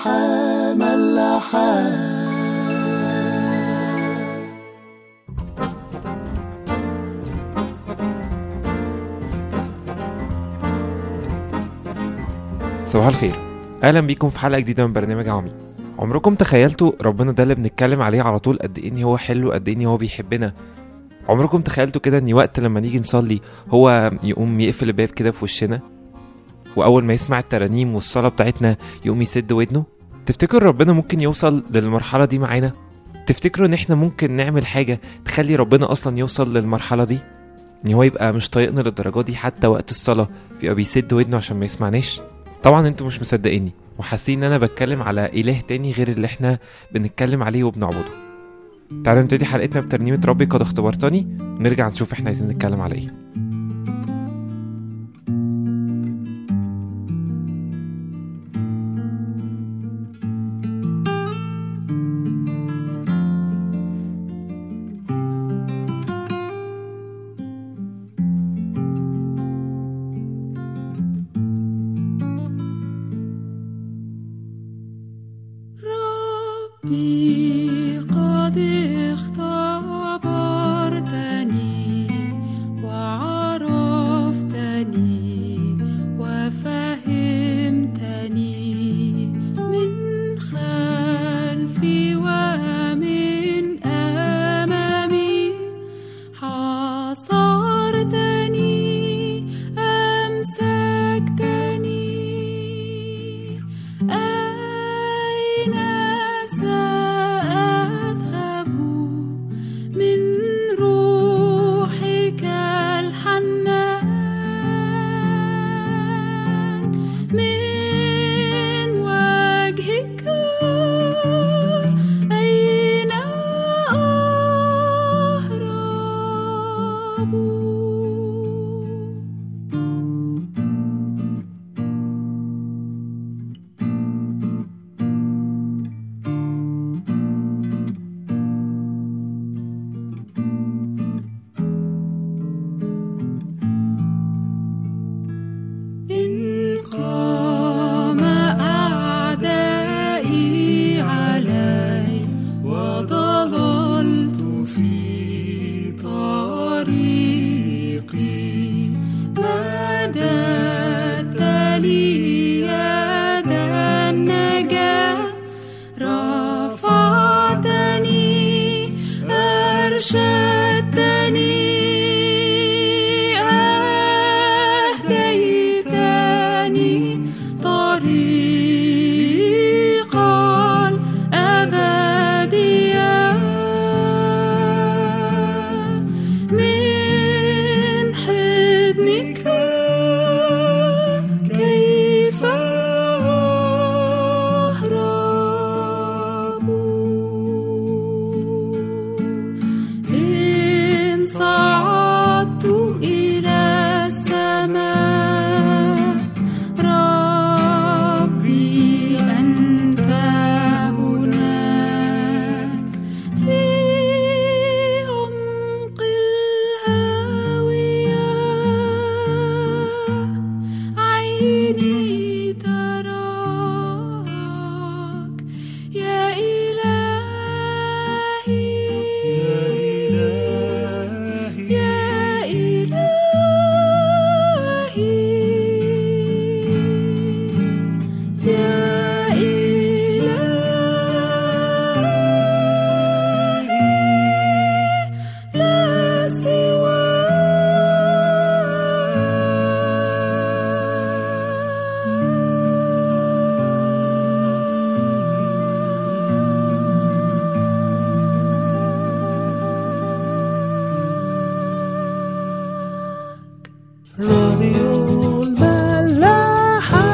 ملاحة ملاحة صباح الخير اهلا بيكم في حلقه جديده من برنامج عمي عمركم تخيلتوا ربنا ده اللي بنتكلم عليه على طول قد ايه إن هو حلو قد ايه إن هو بيحبنا عمركم تخيلتوا كده ان وقت لما نيجي نصلي هو يقوم يقفل الباب كده في وشنا واول ما يسمع الترانيم والصلاه بتاعتنا يقوم يسد ودنه تفتكروا ربنا ممكن يوصل للمرحله دي معانا تفتكروا ان احنا ممكن نعمل حاجه تخلي ربنا اصلا يوصل للمرحله دي ان هو يبقى مش طايقنا للدرجه دي حتى وقت الصلاه بيبقى بيسد ودنه عشان ما يسمعناش طبعا انتوا مش مصدقيني وحاسين ان انا بتكلم على اله تاني غير اللي احنا بنتكلم عليه وبنعبده تعالوا نبتدي حلقتنا بترنيمة ربي قد اختبرتني ونرجع نشوف احنا عايزين نتكلم على ايه ربي قد اختبرتني وعرفتني وفهمتني من خلفي ومن أمامي حاصرتني أمسكتني أين سأذهب من روحك الحنان من وجهك أين أهرب إن قام أعدائي علي وضللت في طريقي مددت لي يد النجاة رفعتني أرشدتني أهديتني طريقا أبديا من حضنك كيف أهرب إن صعدت إلى السماء ربي أنت هناك في عمق الهاوية عيني تراك يا إلهي يا إلهي يا إلهي لا راديو الملاحة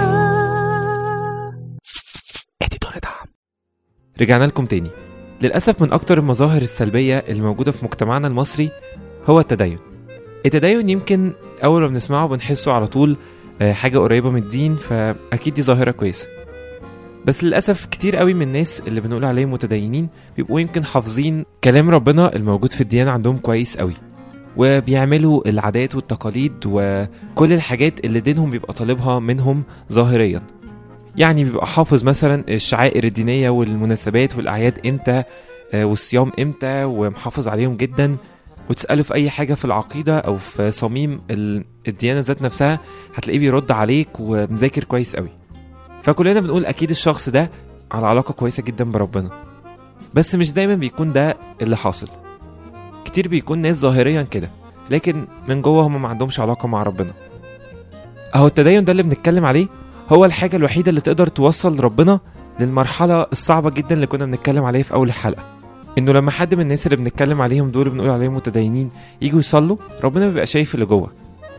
رجعنا لكم تاني للأسف من أكتر المظاهر السلبية الموجودة في مجتمعنا المصري هو التدين التدين يمكن أول ما بنسمعه بنحسه على طول آه، حاجة قريبة من الدين فأكيد دي ظاهرة كويسة بس للأسف كتير قوي من الناس اللي بنقول عليهم متدينين بيبقوا يمكن حافظين كلام ربنا الموجود في الديانة عندهم كويس قوي وبيعملوا العادات والتقاليد وكل الحاجات اللي دينهم بيبقى طالبها منهم ظاهريا يعني بيبقى حافظ مثلا الشعائر الدينية والمناسبات والأعياد إمتى آه، والصيام إمتى ومحافظ عليهم جدا وتسأله في أي حاجة في العقيدة أو في صميم ال- الديانة ذات نفسها هتلاقيه بيرد عليك ومذاكر كويس قوي فكلنا بنقول أكيد الشخص ده على علاقة كويسة جدا بربنا بس مش دايما بيكون ده اللي حاصل كتير بيكون ناس ظاهريا كده لكن من جوه هم ما عندهمش علاقة مع ربنا أهو التدين ده اللي بنتكلم عليه هو الحاجة الوحيدة اللي تقدر توصل ربنا للمرحلة الصعبة جدا اللي كنا بنتكلم عليها في أول الحلقة إنه لما حد من الناس اللي بنتكلم عليهم دول بنقول عليهم متدينين يجوا يصلوا ربنا بيبقى شايف اللي جوه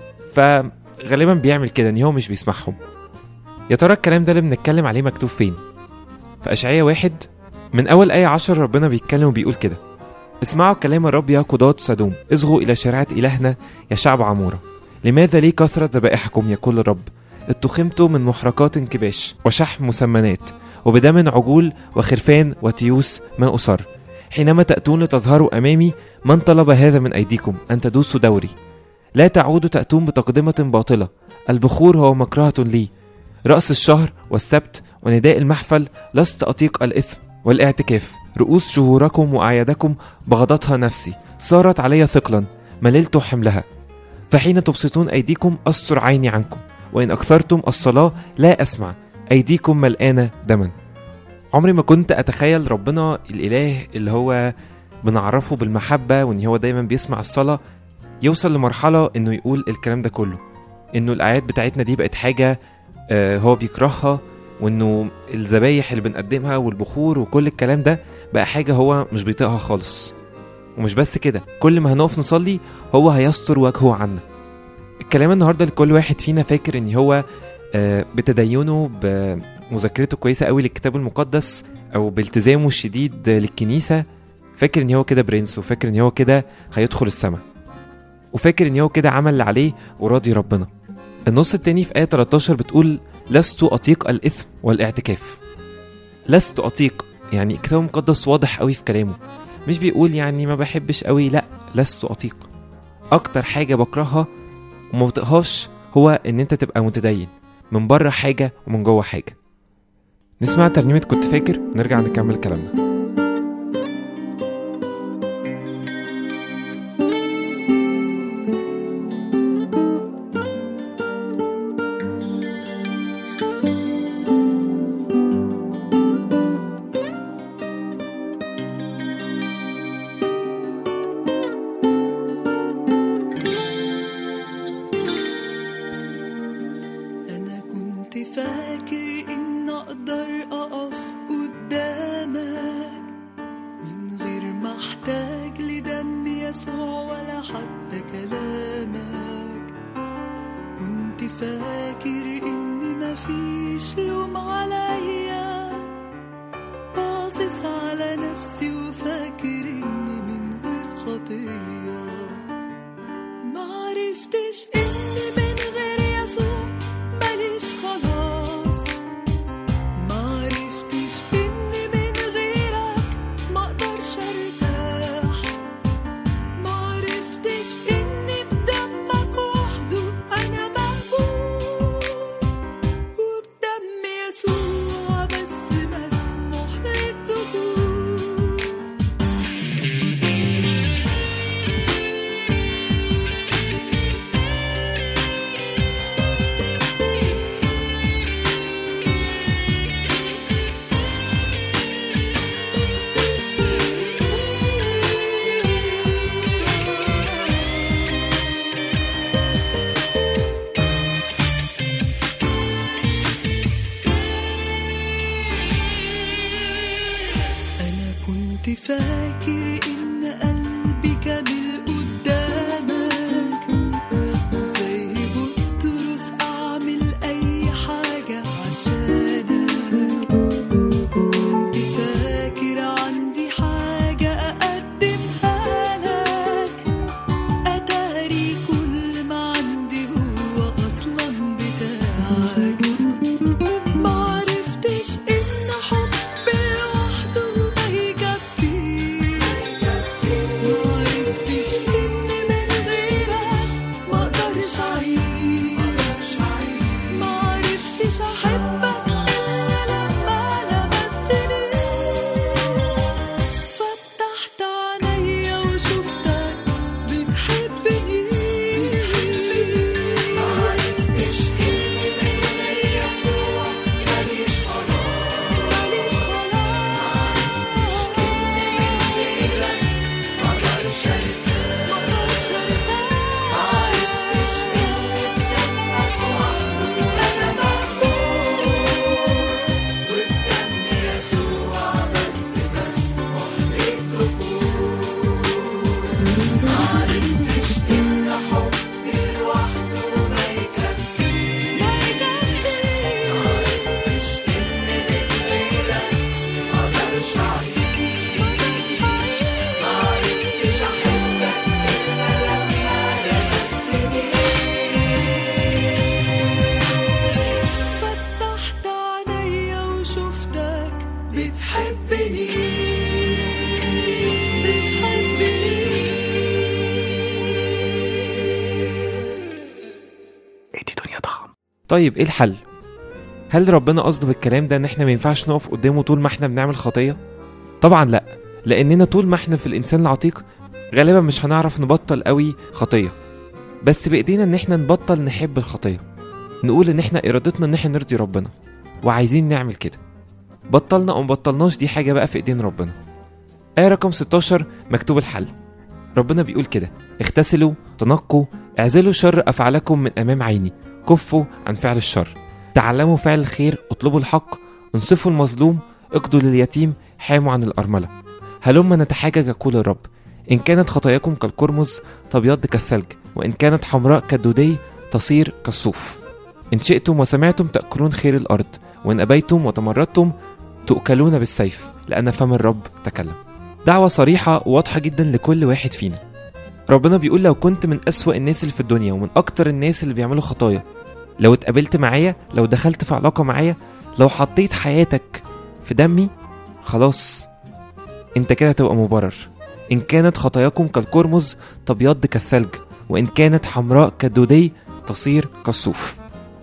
فغالبا بيعمل كده إن هو مش بيسمعهم يا ترى الكلام ده اللي بنتكلم عليه مكتوب فين؟ في أشعية واحد من أول آية عشر ربنا بيتكلم وبيقول كده اسمعوا كلام الرب يا قضاة سدوم اصغوا إلى شريعة إلهنا يا شعب عمورة لماذا لي كثرة ذبائحكم يقول الرب اتخمت من محرقات كباش وشحم مسمنات وبدم عجول وخرفان وتيوس ما أصر حينما تأتون لتظهروا أمامي من طلب هذا من أيديكم أن تدوسوا دوري لا تعودوا تأتون بتقدمة باطلة البخور هو مكرهة لي رأس الشهر والسبت ونداء المحفل لست أطيق الإثم والاعتكاف رؤوس شهوركم وأعيادكم بغضتها نفسي صارت علي ثقلا مللت حملها فحين تبسطون أيديكم أستر عيني عنكم وإن أكثرتم الصلاة لا أسمع أيديكم ملآنة دما عمري ما كنت أتخيل ربنا الإله اللي هو بنعرفه بالمحبة وإن هو دايما بيسمع الصلاة يوصل لمرحلة إنه يقول الكلام ده كله إنه الآيات بتاعتنا دي بقت حاجة آه، هو بيكرهها وإنه الذبايح اللي بنقدمها والبخور وكل الكلام ده بقى حاجة هو مش بيطيقها خالص ومش بس كده كل ما هنقف نصلي هو هيستر وجهه عنا الكلام النهارده لكل واحد فينا فاكر ان هو آه، بتدينه بمذاكرته كويسه قوي للكتاب المقدس او بالتزامه الشديد للكنيسه فاكر ان هو كده برنس وفاكر ان هو كده هيدخل السماء وفاكر ان هو كده عمل اللي عليه وراضي ربنا النص التاني في آية 13 بتقول لست أطيق الإثم والاعتكاف لست أطيق يعني الكتاب المقدس واضح قوي في كلامه مش بيقول يعني ما بحبش قوي لا لست أطيق أكتر حاجة بكرهها وما بطيقهاش هو إن أنت تبقى متدين من بره حاجة ومن جوه حاجة نسمع ترنيمة كنت فاكر ونرجع نكمل كلامنا أنا كنت فاكر إن أقدر أقف قدامك من غير ما أحتاج لدم يسوع ولا حتى كلامك كنت فاكر إن مفيش لوم عليا باصص على نفسي وفاكر إني من غير خطيه معرفتش إن من غير يسوع ماليش خلاص معرفتش إن من غيرك مقدرش أرتاح معرفتش إن بدمك وحده أنا مقبول وبدم يسوع بس مسموح للدخول أنا كنت فاكر إن قلبي كامل قدامك وزي بطرس أعمل أي حاجة عشانك كنت فاكر عندي حاجة أقدمها لك أتاري كل ما عندي هو أصلا بتاعك معرفتش إن حب لوحده ما يكفيش طيب ايه الحل هل ربنا قصده بالكلام ده ان احنا ما ينفعش نقف قدامه طول ما احنا بنعمل خطيه طبعا لا لاننا طول ما احنا في الانسان العتيق غالبا مش هنعرف نبطل قوي خطيه بس بايدينا ان احنا نبطل نحب الخطيه نقول ان احنا ارادتنا ان احنا نرضي ربنا وعايزين نعمل كده بطلنا او مبطلناش دي حاجه بقى في ايدين ربنا آية رقم 16 مكتوب الحل ربنا بيقول كده اغتسلوا تنقوا اعزلوا شر أفعالكم من أمام عيني كفوا عن فعل الشر تعلموا فعل الخير اطلبوا الحق انصفوا المظلوم اقضوا لليتيم حاموا عن الأرملة هلما نتحاجج يقول الرب إن كانت خطاياكم كالقرمز تبيض كالثلج وإن كانت حمراء كالدودي تصير كالصوف إن شئتم وسمعتم تأكلون خير الأرض وإن أبيتم وتمردتم تؤكلون بالسيف لأن فم الرب تكلم دعوة صريحة وواضحة جدا لكل واحد فينا ربنا بيقول لو كنت من أسوأ الناس اللي في الدنيا ومن أكتر الناس اللي بيعملوا خطايا لو اتقابلت معايا لو دخلت في علاقة معايا لو حطيت حياتك في دمي خلاص انت كده هتبقى مبرر إن كانت خطاياكم كالقرمز تبيض كالثلج وإن كانت حمراء كالدودي تصير كالصوف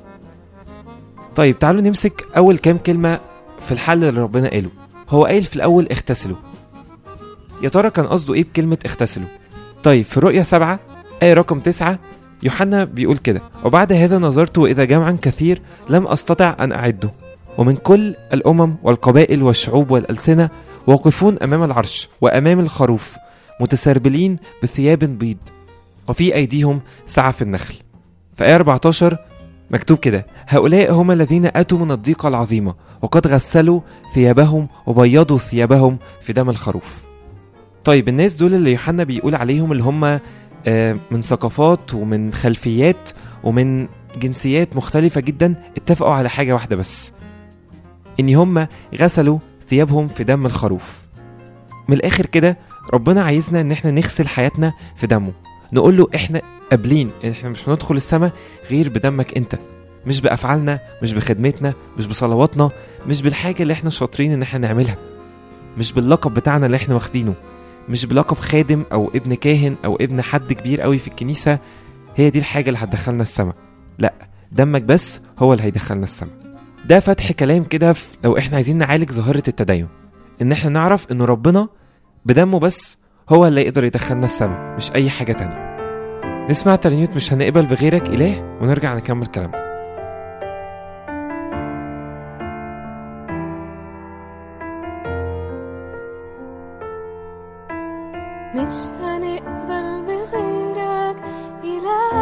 طيب تعالوا نمسك أول كام كلمة في الحل اللي ربنا قاله هو قايل في الأول اغتسلوا يا ترى كان قصده إيه بكلمة اغتسلوا طيب في الرؤية سبعة آية رقم تسعة يوحنا بيقول كده وبعد هذا نظرت وإذا جمعا كثير لم أستطع أن أعده ومن كل الأمم والقبائل والشعوب والألسنة واقفون أمام العرش وأمام الخروف متسربلين بثياب بيض وفي أيديهم سعف النخل في آية 14 مكتوب كده هؤلاء هم الذين أتوا من الضيقة العظيمة وقد غسلوا ثيابهم وبيضوا ثيابهم في دم الخروف طيب الناس دول اللي يوحنا بيقول عليهم اللي هم آه، من ثقافات ومن خلفيات ومن جنسيات مختلفة جدا اتفقوا على حاجة واحدة بس إن هم غسلوا ثيابهم في دم الخروف من الآخر كده ربنا عايزنا إن احنا نغسل حياتنا في دمه نقول له احنا قابلين ان احنا مش هندخل السماء غير بدمك انت مش بافعالنا مش بخدمتنا مش بصلواتنا مش بالحاجه اللي احنا شاطرين ان احنا نعملها مش باللقب بتاعنا اللي احنا واخدينه مش بلقب خادم او ابن كاهن او ابن حد كبير قوي في الكنيسه هي دي الحاجه اللي هتدخلنا السماء لا دمك بس هو اللي هيدخلنا السماء ده فتح كلام كده في- لو احنا عايزين نعالج ظاهره التدين ان احنا نعرف ان ربنا بدمه بس هو اللي يقدر يدخلنا السماء مش اي حاجه تانية نسمع ترنيمة مش هنقبل بغيرك إله ونرجع نكمل كلامنا مش هنقبل بغيرك إله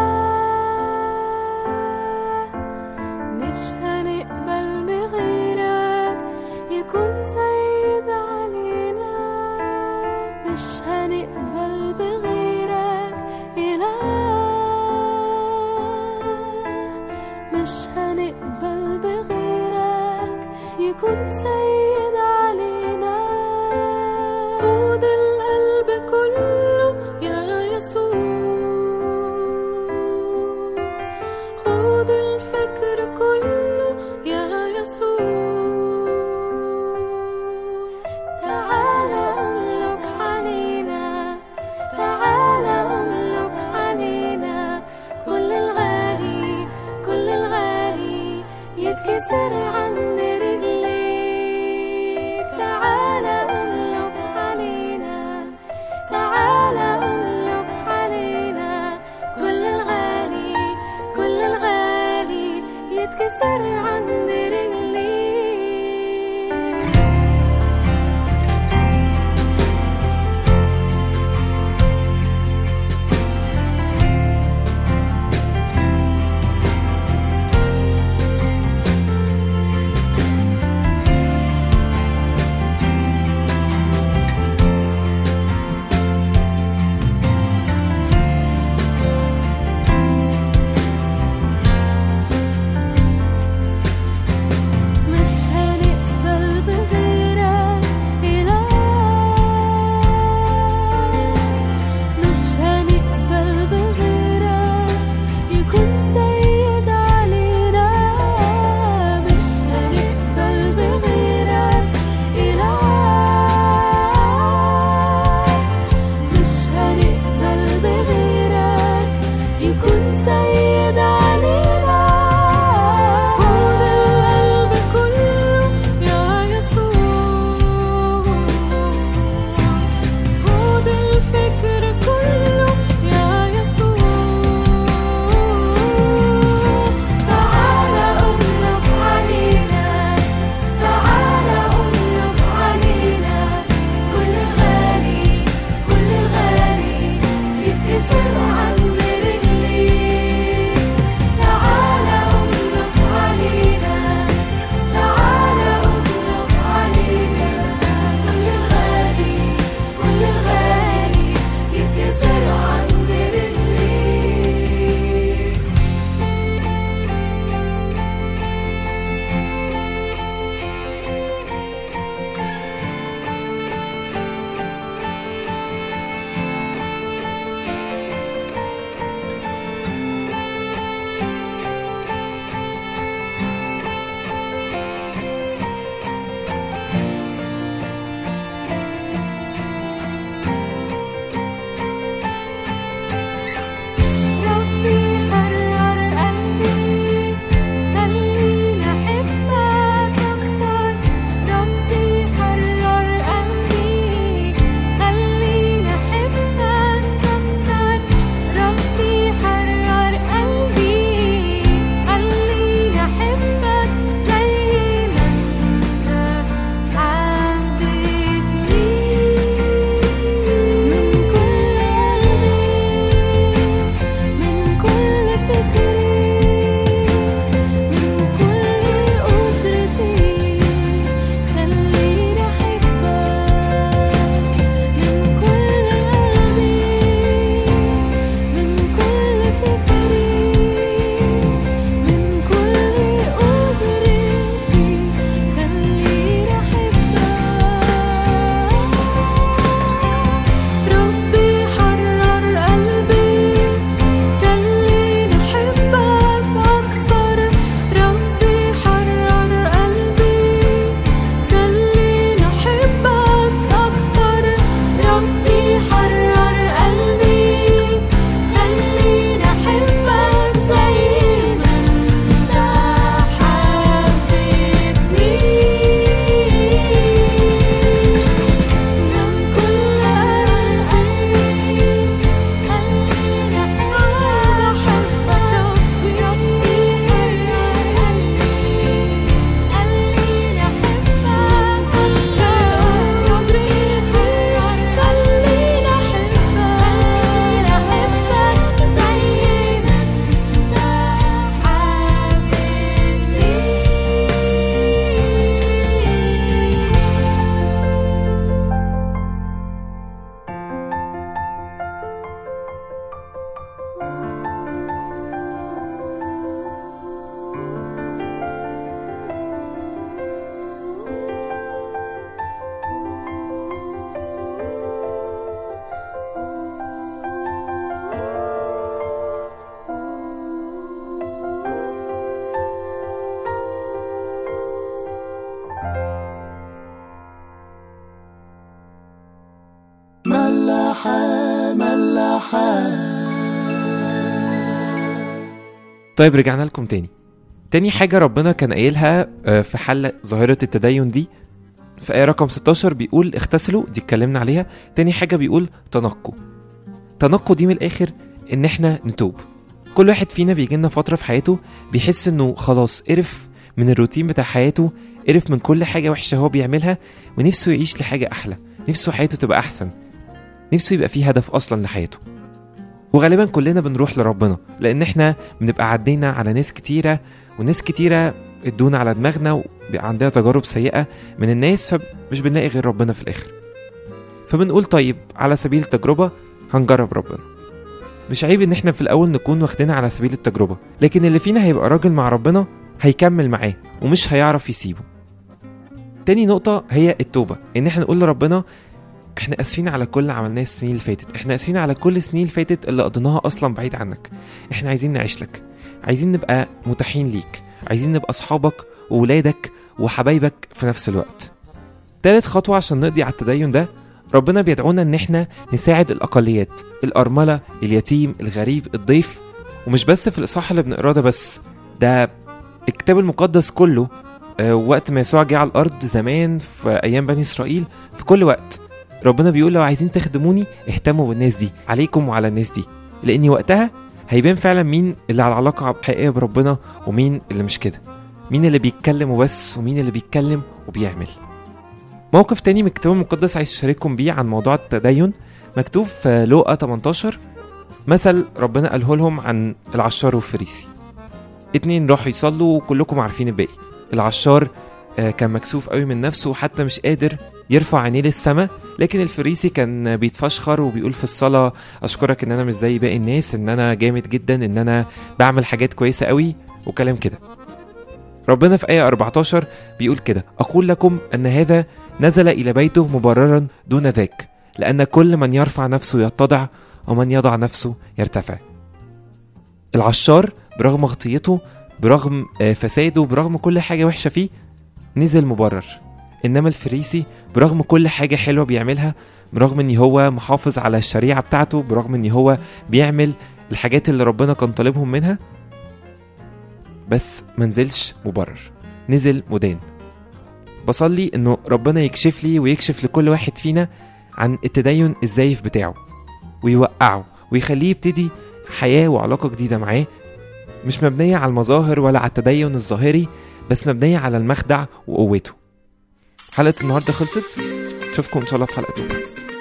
مش هنقبل بغيرك يكون سيد علينا مش هنقبل بغيرك إله مش هنقبل بغيرك يكون سيد علينا خد القلب كله يا يسوع خد الفكر كله يا يسوع تعالى املك علينا تعالى املك علينا كل الغالي كل الغالي يتكسر عند رجليك طيب رجعنا لكم تاني تاني حاجة ربنا كان قايلها آه، في حل ظاهرة التدين دي في آية رقم 16 بيقول اغتسلوا دي اتكلمنا عليها تاني حاجة بيقول تنقوا تنقوا دي من الآخر إن إحنا نتوب كل واحد فينا بيجي لنا فترة في حياته بيحس إنه خلاص قرف من الروتين بتاع حياته قرف من كل حاجة وحشة هو بيعملها ونفسه يعيش لحاجة أحلى نفسه حياته تبقى أحسن نفسه يبقى فيه هدف أصلا لحياته وغالبا كلنا بنروح لربنا لان احنا بنبقى عدينا على ناس كتيره وناس كتيره ادونا على دماغنا وبقى عندنا تجارب سيئه من الناس فمش بنلاقي غير ربنا في الاخر فبنقول طيب على سبيل التجربه هنجرب ربنا مش عيب ان احنا في الاول نكون واخدينها على سبيل التجربه لكن اللي فينا هيبقى راجل مع ربنا هيكمل معاه ومش هيعرف يسيبه تاني نقطة هي التوبة إن احنا نقول لربنا احنا اسفين على كل اللي عملناه السنين اللي فاتت احنا اسفين على كل السنين اللي فاتت اللي قضيناها اصلا بعيد عنك احنا عايزين نعيش لك عايزين نبقى متاحين ليك عايزين نبقى اصحابك وولادك وحبايبك في نفس الوقت تالت خطوة عشان نقضي على التدين ده ربنا بيدعونا ان احنا نساعد الاقليات الارملة اليتيم الغريب الضيف ومش بس في الاصحاح اللي بنقراه ده بس ده الكتاب المقدس كله آه، وقت ما يسوع جه على الارض زمان في ايام بني اسرائيل في كل وقت ربنا بيقول لو عايزين تخدموني اهتموا بالناس دي عليكم وعلى الناس دي لاني وقتها هيبان فعلا مين اللي على علاقه حقيقيه بربنا ومين اللي مش كده مين اللي بيتكلم وبس ومين اللي بيتكلم وبيعمل موقف تاني من الكتاب المقدس عايز اشارككم بيه عن موضوع التدين مكتوب في لوقا 18 مثل ربنا قاله لهم عن العشار والفريسي اتنين راحوا يصلوا وكلكم عارفين الباقي العشار آه، كان مكسوف قوي من نفسه وحتى مش قادر يرفع عينيه للسماء لكن الفريسي كان بيتفشخر وبيقول في الصلاة أشكرك إن أنا مش زي باقي الناس إن أنا جامد جدا إن أنا بعمل حاجات كويسة قوي وكلام كده ربنا في آية 14 بيقول كده أقول لكم أن هذا نزل إلى بيته مبررا دون ذاك لأن كل من يرفع نفسه يتضع ومن يضع نفسه يرتفع العشار برغم خطيته برغم آه، فساده برغم كل حاجة وحشة فيه نزل مبرر انما الفريسي برغم كل حاجه حلوه بيعملها برغم ان هو محافظ على الشريعه بتاعته برغم ان هو بيعمل الحاجات اللي ربنا كان طالبهم منها بس منزلش مبرر نزل مدان بصلي انه ربنا يكشف لي ويكشف لكل واحد فينا عن التدين الزايف بتاعه ويوقعه ويخليه يبتدي حياه وعلاقه جديده معاه مش مبنيه على المظاهر ولا على التدين الظاهري بس مبنيه على المخدع وقوته حلقة النهاردة خلصت نشوفكم إن شاء الله في حلقة بكرة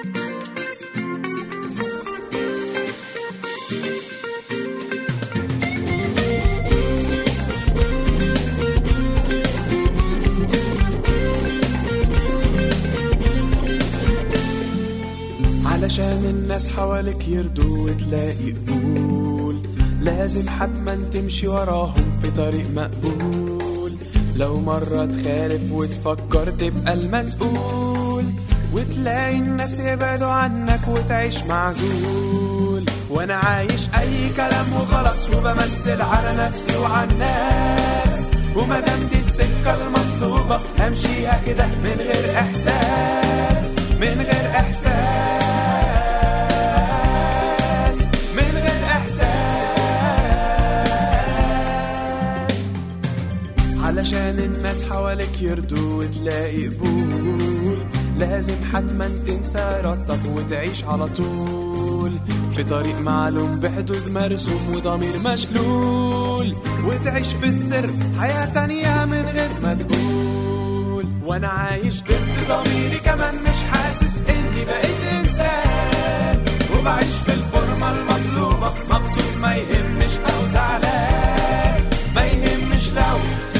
علشان الناس حواليك يرضوا وتلاقي قبول لازم حتما تمشي وراهم في طريق مقبول لو مرة تخالف وتفكر تبقى المسؤول وتلاقي الناس يبعدوا عنك وتعيش معزول وانا عايش اي كلام وخلاص وبمثل على نفسي وعلى الناس ومادام دي السكة المطلوبة همشيها كده من غير احساس من غير احساس من غير احساس علشان الناس حواليك يرضوا وتلاقي قبول لازم حتما تنسى ارادتك وتعيش على طول في طريق معلوم بحدود مرسوم وضمير مشلول وتعيش في السر حياة تانية من غير ما تقول وانا عايش ضد ضميري كمان مش حاسس اني بقيت انسان وبعيش في الفورمة المطلوبة مبسوط ما يهمش او زعلان ما يهمش لو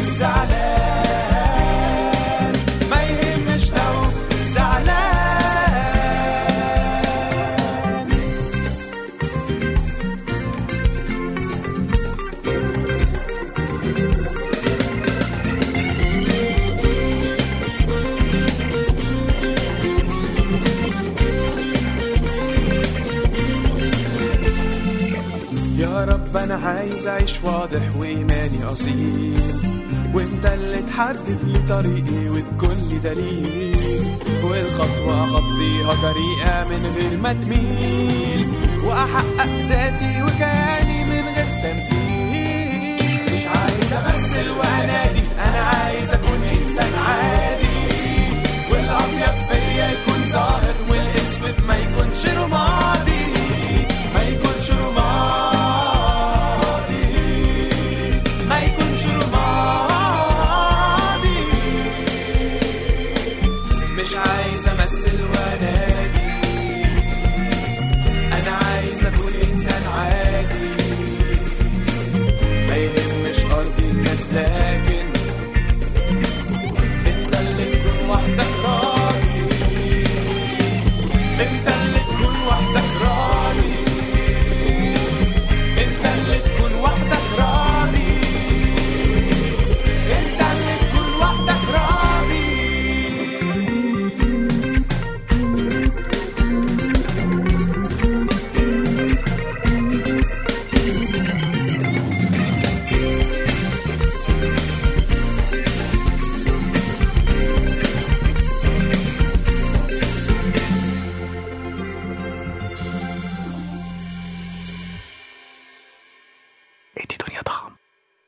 زعلان ما يهمش لو زعلان يا رب انا عايز اعيش واضح وايماني اصيل وانت اللي تحدد لي طريقي وتكون لي دليل والخطوة أخطيها جريئة من غير ما تميل وأحقق ذاتي وكياني من غير تمثيل مش عايز أمثل وأنادي أنا عايز أكون إنسان عادي والأبيض فيا يكون ظاهر والأسود ما يكونش رمادي ما يكونش رمادي ما يكونش رمادي مش عايز امثل وانادي انا عايز اكون انسان عادي ما يهمش ارضي الكسلان